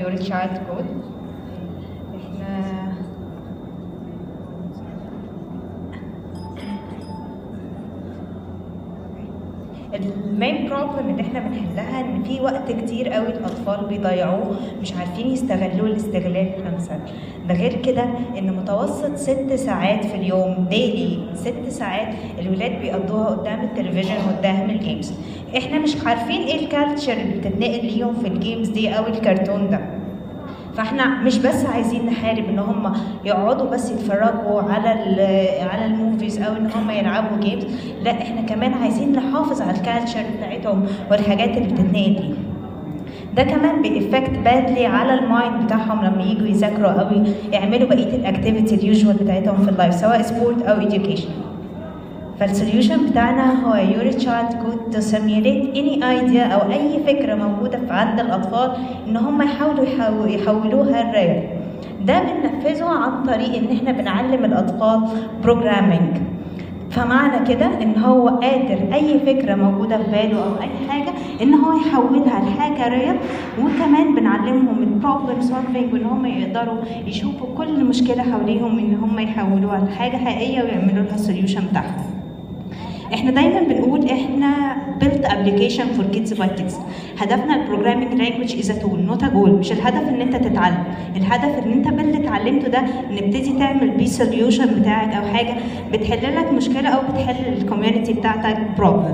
يور تشايلد كود احنا المين بروبلم اللي احنا بنحلها ان في وقت كتير قوي الاطفال بيضيعوه مش عارفين يستغلوه الاستغلال الامثل ده غير كده ان متوسط ست ساعات في اليوم ديلي ست ساعات الولاد بيقضوها قدام التلفزيون قدام الجيمز احنا مش عارفين ايه الكالتشر اللي بتتنقل ليهم في الجيمز دي او الكرتون ده فاحنا مش بس عايزين نحارب ان هم يقعدوا بس يتفرجوا على على الموفيز او ان هم يلعبوا جيمز لا احنا كمان عايزين نحافظ على الكالتشر بتاعتهم والحاجات اللي بتتنقل ليهم ده كمان بيفكت بادلي على المايند بتاعهم لما يجوا يذاكروا او يعملوا بقيه الاكتيفيتي اليوجوال بتاعتهم في اللايف سواء سبورت او education فالسوليوشن بتاعنا هو يور تشايلد كود تو سيميوليت اني ايديا او اي فكره موجوده في عند الاطفال ان هم يحاولوا يحولوها لريال ده بننفذه عن طريق ان احنا بنعلم الاطفال بروجرامينج فمعنى كده ان هو قادر اي فكره موجوده في باله او اي حاجه ان هو يحولها لحاجه ريال وكمان بنعلمهم البروبلم سولفنج وان هم يقدروا يشوفوا كل مشكله حواليهم ان هم يحولوها لحاجه حقيقيه ويعملوا لها السوليوشن بتاعهم احنا دايما بنقول احنا build application for kids by kids هدفنا البروجرامينج لانجوج از تول نوت جول مش الهدف ان انت تتعلم الهدف ان انت باللي اتعلمته ده نبتدي تعمل بيه سوليوشن بتاعك او حاجه بتحل لك مشكله او بتحل الكوميونتي بتاعتك بروبلم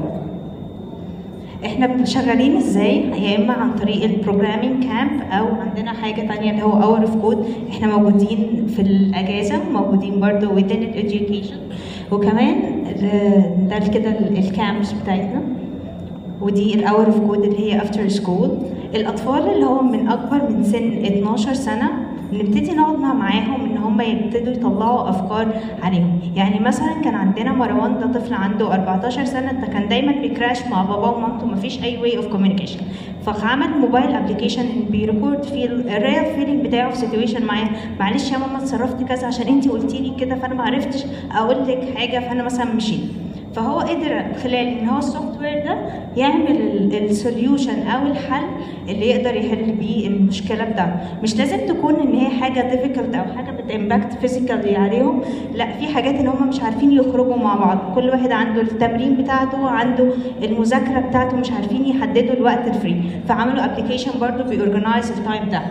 احنا شغالين ازاي يا اما عن طريق البروجرامينج كامب او عندنا حاجه تانية اللي هو اور اوف كود احنا موجودين في الاجازه موجودين برضو within الاديوكيشن وكمان ده كده الكامبس بتاعتنا ودي الاور اوف كود اللي هي افتر سكول الاطفال اللي هو من اكبر من سن 12 سنه نبتدي نقعد معاهم ان هم يبتدوا يطلعوا افكار عليهم يعني مثلا كان عندنا مروان ده طفل عنده 14 سنه ده كان دايما بيكراش مع باباه ومامته مفيش اي واي اوف كوميونيكيشن فعمل موبايل ابلكيشن بيريكورد فيه الريال فيلينج بتاعه في سيتويشن معاه معلش يا ماما اتصرفت كذا عشان انت قلتي لي كده فانا ما عرفتش اقول لك حاجه فانا مثلا مشيت فهو قدر خلال ان هو السوفت وير ده يعمل السوليوشن او الحل اللي يقدر يحل بيه المشكله بتاعته مش لازم تكون ان هي حاجه ديفيكولت او حاجه بتمباكت فيزيكالي عليهم لا في حاجات ان هم مش عارفين يخرجوا مع بعض كل واحد عنده التمرين بتاعته عنده المذاكره بتاعته مش عارفين يحددوا الوقت الفري فعملوا ابلكيشن برضه بيورجنايز التايم ده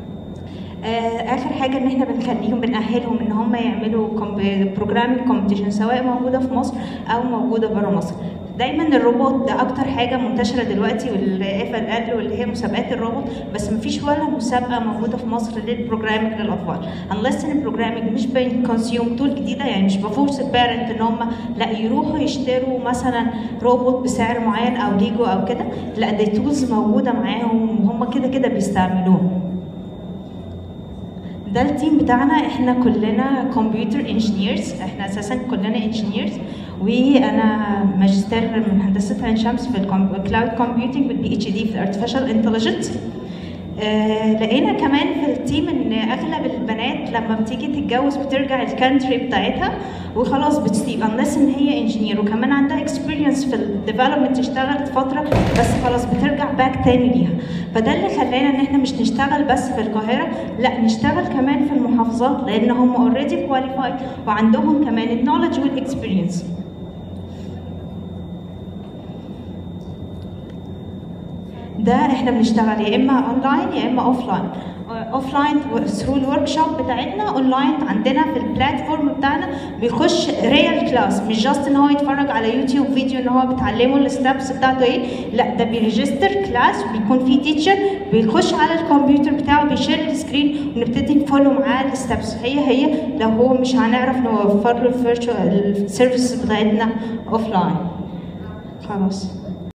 اخر حاجه ان احنا بنخليهم بنأهلهم ان هم يعملوا بروجرامينج كومبيتيشن سواء موجوده في مصر او موجوده بره مصر دايما الروبوت ده اكتر حاجه منتشره دلوقتي واللي اف ال ال واللي هي مسابقات الروبوت بس مفيش ولا مسابقه موجوده في مصر للبروجرامينج للاطفال unless ان البروجرامينج مش بنكونسيوم تول جديده يعني مش بفورس البارنت ان هم لا يروحوا يشتروا مثلا روبوت بسعر معين او ليجو او كده لا دي تولز موجوده معاهم وهم كده كده بيستعملوها ده التيم بتاعنا احنا كلنا كمبيوتر انجينيرز احنا اساسا كلنا انجينيرز وانا ماجستير من هندسه عين شمس في الكلاود كومبيوتنج بالبي اتش دي في الارتفيشال انتليجنس آه لقينا كمان في التيم ان اغلب البنات لما بتيجي تتجوز بترجع الكانتري بتاعتها وخلاص بتسيب unless ان هي انجينير وكمان عندها اكسبيرينس في الديفلوبمنت اشتغلت فتره بس خلاص بترجع باك تاني ليها فده اللي خلانا ان احنا مش نشتغل بس في القاهره لا نشتغل كمان في المحافظات لان هم اوريدي كواليفايد وعندهم كمان النولج والاكسبيرينس ده احنا بنشتغل يا اما اونلاين يا اما اوفلاين اوفلاين ثرو الورك شوب بتاعتنا اونلاين عندنا في البلاتفورم بتاعنا بيخش ريال كلاس مش جاست ان هو يتفرج على يوتيوب فيديو ان هو بتعلمه الستبس بتاعته ايه لا ده بيريجستر كلاس بيكون فيه تيتشر بيخش على الكمبيوتر بتاعه بيشير السكرين ونبتدي نفولو معاه الستبس هي هي لو هو مش هنعرف نوفر له السيرفيس بتاعتنا اوفلاين خلاص